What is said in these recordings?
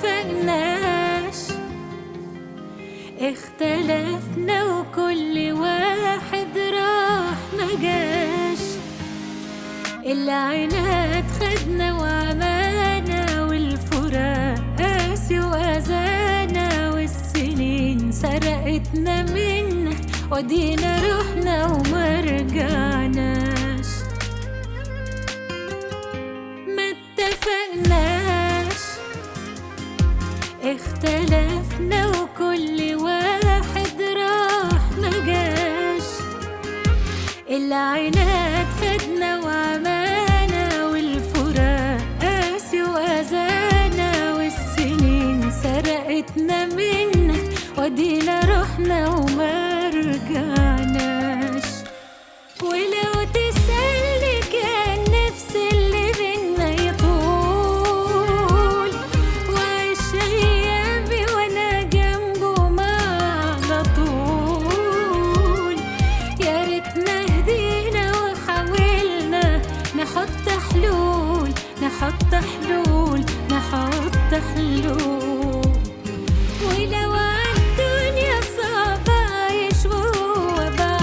اتفقناش اختلفنا وكل واحد راح مجاش العناد خدنا وعمانا والفراق قاسي وأذانا والسنين سرقتنا منا ودينا روحنا وما رجعناش ما اتفقناش اختلفنا وكل واحد راح مجاش العناد خدنا وعمانا والفراق قاسي وأذانا والسنين سرقتنا منا ودينا روحنا وما رجعناش ولو تسألني كان نفس اللي بينا يطول وعيش أيامي وأنا جنبه ما على طول يا ريتنا هدينا وحاولنا نحط حلول نحط حلول نحط حلول ولو عالدنيا صعب عايش وهو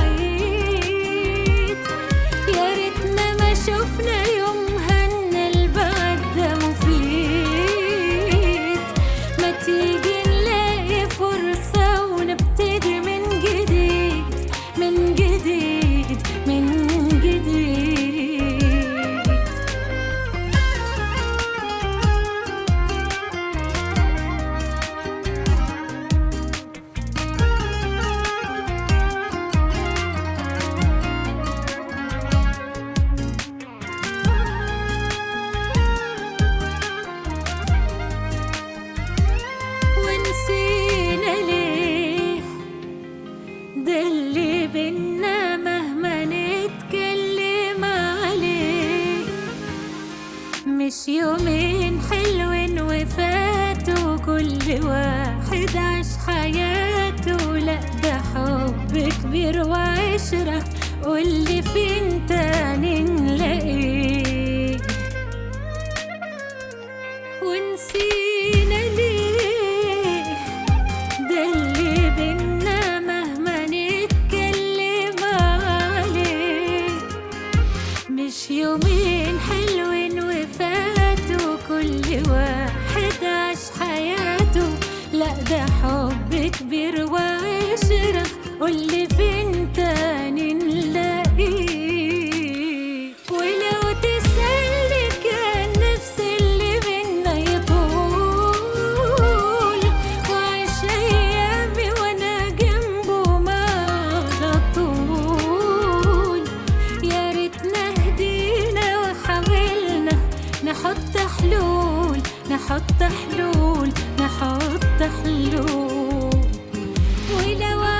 بعيد يا ريتنا ما شفنا يومها ان البعد ده مفيد ما تيجي نلاقي فرصة ونبتدي من جديد من جديد من جديد ونسينا ليه ده اللي بينا مهما نتكلم عليه مش يومين حلوين وفاتوا كل واحد عاش حياته لا ده حب كبير وعشرة واللي فين تاني نلاقيه ونسينا ليه ده اللي بينا مهما نتكلم عليه مش يومين حلوين وفاتوا كل واحد عاش حياته لا ده حب كبير وعشرة واللي فين تاني نلاقيه ولو تسألني كان نفس اللي بينا يطول وعيش أيامي وأنا جنبه ما على طول يا ريتنا هدينا وحاولنا نحط حلول نحط حلول نحط حلول ولو